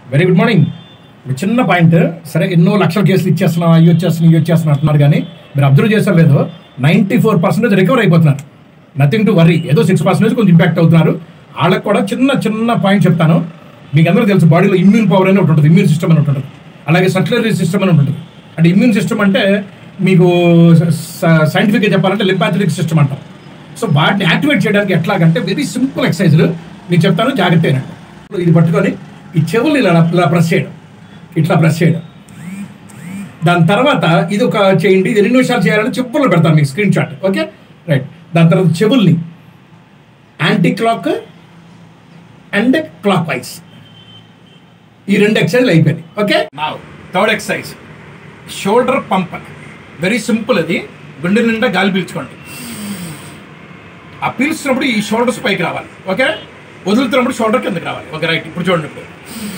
very good morning ఒక చిన్న point సరే ఎన్నో లక్షల కేసులు ఇచ్చేస్తున్నాం అవి వచ్చేస్తున్నాం ఇవి వచ్చేస్తున్నాం అంటున్నారు కానీ మీరు అబ్జర్వ్ చేశారు లేదు నైంటీ ఫోర్ పర్సెంటేజ్ రికవర్ అయిపోతున్నారు నథింగ్ టు వర్రీ ఏదో సిక్స్ పర్సెంటేజ్ కొంచెం ఇంపాక్ట్ అవుతున్నారు వాళ్ళకి కూడా చిన్న చిన్న పాయింట్ చెప్తాను మీకు అందరూ తెలుసు బాడీలో ఇమ్యూన్ పవర్ అని ఒకటి ఉంటుంది ఇమ్యూన్ సిస్టమ్ అని ఒకటి ఉంటుంది అలాగే సర్క్యులరీ సిస్టమ్ అని ఉంటుంది అంటే ఇమ్యూన్ సిస్టమ్ అంటే మీకు సైంటిఫిక్గా చెప్పాలంటే లింపాథటిక్ సిస్టమ్ అంటాం సో వాటిని యాక్టివేట్ చేయడానికి ఎట్లాగంటే వెరీ సింపుల్ ఎక్సర్సైజ్లు నేను చెప్తాను జాగ్రత్త అయినండి ఇది పట్టుకొని ఈ చెవులు ఇలా ఇలా ప్రెస్ చేయడం ఇట్లా ప్రెస్ చేయడం దాని తర్వాత ఇది ఒక చేయండి ఇది ఎన్ని నిమిషాలు చేయాలని చెప్పుల్లో పెడతాను మీకు స్క్రీన్ షాట్ ఓకే రైట్ దాని తర్వాత చెవుల్ని anti clock and clockwise ఈ రెండు ఎక్సర్సైజ్లు అయిపోయినాయి ఓకే నా third exercise shoulder pump very simple అది గుండె నిండా గాలి పీల్చుకోండి ఆ పీల్చినప్పుడు ఈ షోల్డర్స్ పైకి రావాలి ఓకే వదులుతున్నప్పుడు షోల్డర్ కిందకి రావాలి ఓకే రైట్ ఇప్పుడు చూడండి ఇప్పుడు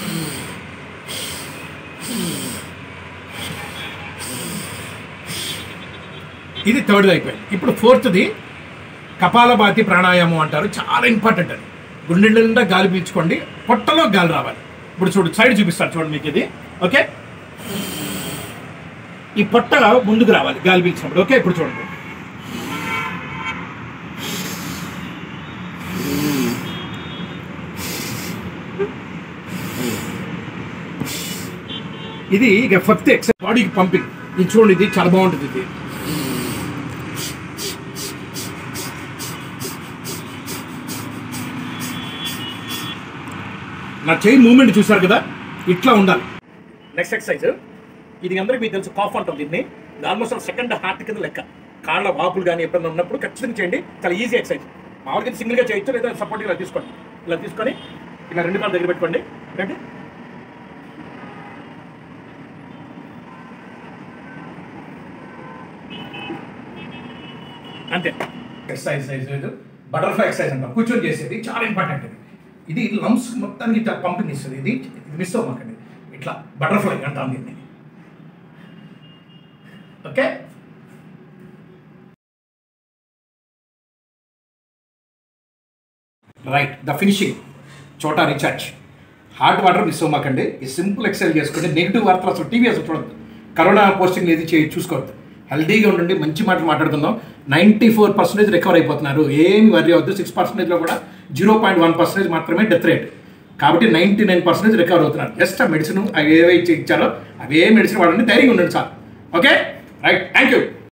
ఇది థర్డ్ అయిపోయింది ఇప్పుడు ఫోర్త్ది కపాలభాతి ప్రాణాయామం అంటారు చాలా ఇంపార్టెంట్ అది గుండె నిండా గాలి పీల్చుకోండి పొట్టలో గాలి రావాలి ఇప్పుడు చూడు సైడ్ చూపిస్తారు చూడండి మీకు ఇది ఓకే ఈ పొట్ట ముందుకు రావాలి గాలి పీల్చినప్పుడు ఓకే ఇప్పుడు చూడండి ఇది ఇక ఫిఫ్త్ ఎక్సైజ్ బాడీకి పంపింగ్ ఇది చూడండి ఇది చాలా బాగుంటుంది ఇది నా చెయ్యి మూమెంట్ చూసారు కదా ఇట్లా ఉండాలి నెక్స్ట్ ఎక్సర్సైజ్ ఇది అందరికీ మీకు తెలుసు కాఫ్ అంటాం దీన్ని ఆల్మోస్ట్ సెకండ్ హార్ట్ కింద లెక్క కాళ్ళ వాపులు కానీ ఎప్పుడైనా ఉన్నప్పుడు ఖచ్చితంగా చేయండి చాలా ఈజీ ఎక్సర్సైజ్ మామూలుగా సింగిల్గా చేయొచ్చు లేదా సపోర్ట్ ఇలా తీసుకోండి ఇలా తీసుకొని ఇలా రెండు కాళ్ళు దగ్గర పెట్టుకోండి రండి అంతే ఎక్సర్సైజ్ బటర్ఫ్లై ఎక్సర్సైజ్ అంటాం కూర్చొని చేసేది చాలా ఇంపార్టెంట్ ఇది ఇది లంప్స్ మొత్తానికి ఇట్లా పంపింగ్ ఇస్తుంది ఇది ఇది మిస్ అవ్వకండి ఇట్లా బటర్ఫ్లై అంటాం దీన్ని ఓకే రైట్ ద ఫినిషింగ్ చోటా రీఛార్జ్ హాట్ వాటర్ మిస్ అవ్వమాకండి ఈ సింపుల్ ఎక్సర్సైజ్ చేసుకుంటే నెగిటివ్ వార్తలు అసలు టీవీ అసలు చూడద్దు కరోనా పోస్టింగ్ ఏది చేయి చూసుకోవద్దు హెల్దీగా ఉండండి మంచి మాటలు మాట్లాడుకుందాం నైంటీ ఫోర్ పర్సెంటేజ్ రికవర్ అయిపోతున్నారు ఏమి వరి అవద్దు సిక్స్ పర్సెంటేజ్లో కూడా జీరో పాయింట్ వన్ పర్సెంటేజ్ మాత్రమే డెత్ రేట్ కాబట్టి నైంటీ నైన్ పర్సెంటేజ్ రికవర్ అవుతున్నారు జస్ట్ ఆ మెడిసిన్ అవి ఏవైతే ఇచ్చారో అవే మెడిసిన్ వాడండి ధైర్యంగా ఉండండి sir okay right thank you